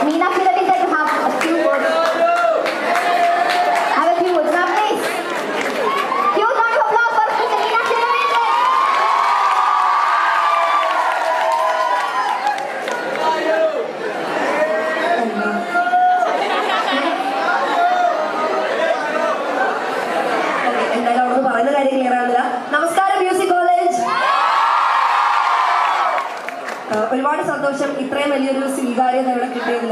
Meenakshi Ravi said to have a few words. Have a few words. Now, please. Huge round of applause for Mr. Meenakshi Ravi. എന്തായാലും അവിടെ പറയുന്ന കാര്യം clear ആവുന്നില്ല നമസ്കാരം music college ആ, ഒരുപാട് സന്തോഷം ഇത്രയും വലിയൊരു സ്വീകാര്യത ഇവിടെ കിട്ടിയതിൽ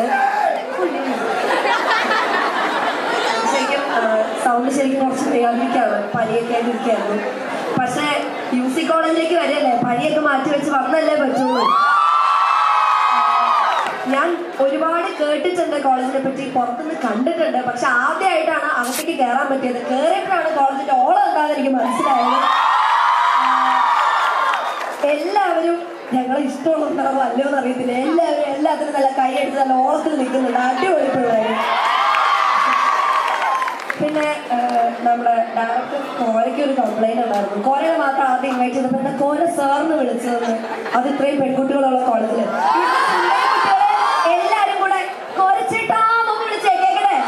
ശരിക്കും സൗണ്ട് ശരിക്കും കുറച്ച് വേദനിക്കാണ് പനിയൊക്കെ ആയിട്ട് ഇരിക്കുകയായിരുന്നു പക്ഷേ മ്യൂസിക് കോളേജിലേക്ക് വരികയല്ലേ പനിയൊക്കെ മാറ്റി വെച്ച് വന്നല്ലേ പറ്റുള്ളൂ ഞാൻ ഒരുപാട് കേട്ടിട്ടുണ്ട് കോളേജിനെ പറ്റി പുറത്തുനിന്ന് കണ്ടിട്ടുണ്ട് പക്ഷെ ആദ്യമായിട്ടാണ് അകത്തേക്ക് കയറാൻ പറ്റിയത് കയറിയപ്പോഴാണ് കോളേജിന്റെ ഓളം എന്താണെന്ന് എനിക്ക് മനസ്സിലായത് ആഹ് എല്ലാവരും ഞങ്ങളെ ഇഷ്ടമുള്ളതാണോ അല്ലയോ എന്ന് അറിയത്തില്ല എല്ലാവരും എല്ലാത്തിനും നല്ല കൈയെടുത്ത് നല്ല ഓളത്തിൽ നിൽക്കുന്നുണ്ട് അടിപൊളി പിള്ളേര് പിന്നെ ആഹ് നമ്മുടെ ഡയറക്ടർ കോരയ്ക്ക് ഒരു കംപ്ലൈന്റ് ഉണ്ടായിരുന്നു കോരയെ മാത്രം ആദ്യം ഇൻവൈറ്റ് ചെയ്തപ്പോൾ എന്താ കോര സാറിന് വിളിച്ചതെന്ന് അത് ഇത്രയും പെൺകുട്ടികളുള്ള കോളേജില് എല്ലാരും കൂടെ കോരച്ചേട്ടാന്നൊന്ന് വിളിച്ചേ കേക്കട്ടെ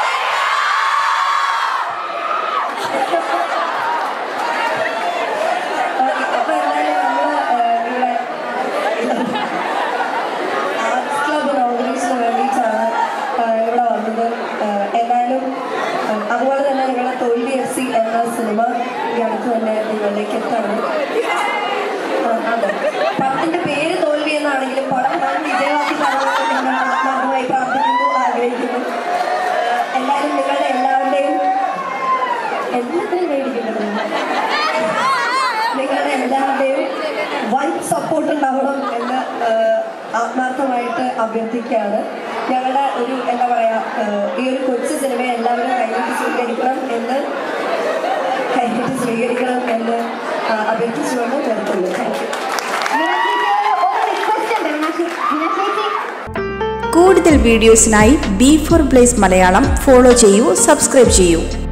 അപ്പൊ എന്തായാലും നമ്മള് ആഹ് ഇവിടെ ആർട്സ് ക്ലബ് ഇനോഗ്രേഷന് വേണ്ടിയിട്ടാണ് ആഹ് ഇവിടെ വന്നത് ആഹ് എന്തായാലും ആഹ് അതുപോലെ തന്നെ നിങ്ങളുടെ തൊഴിൽ എഫ് സി എന്ന സിനിമ ഈ അടുത്ത് തന്നെ നിങ്ങളിലേക്ക് എത്താണ് ആഹ് അതെ പടത്തിന്റെ പേര് തോൽവി എന്നാണെങ്കിലും പടം വൻ വിജയമാക്കി തരണമെന്ന് ഞങ്ങൾ ആത്മാർത്ഥമായി പ്രാർത്ഥിക്കുന്നു ആഗ്രഹിക്കുന്നു ആഹ് എന്തായാലും നിങ്ങളുടെ എല്ലാവരുടെയും എല്ലാത്തിനും മേടിക്കുന്നത് നിങ്ങളുടെ എല്ലാവരുടെയും വൻ സപ്പോർട്ട് ഉണ്ടാവണം എന്ന് ആഹ്, ആത്മാർത്ഥമായിട്ട് അഭ്യർത്ഥിക്കുകയാണ് ഞങ്ങളുടെ ഒരു എന്താ പറയാ ആഹ്, ഈ ഒരു കൊച്ചു സിനിമയെ എല്ലാവരും കൈവിട്ട് സ്വീകരിക്കണം എന്ന് കൈവിട്ട് സ്വീകരിക്കണം എന്ന് ആഹ്, അഭ്യർത്ഥിച്ചുകൊണ്ട് നിർത്തുന്നു താങ്ക് യു മീനാക്ഷി ഒരു റിക്വസ്റ്റ് ഉണ്ട് മീനാക്ഷി മീനാക്ഷി കൂടുതൽ വീഡിയോസിനായി B four places Malayalam follow ചെയ്യൂ സബ്സ്ക്രൈബ് ചെയ്യൂ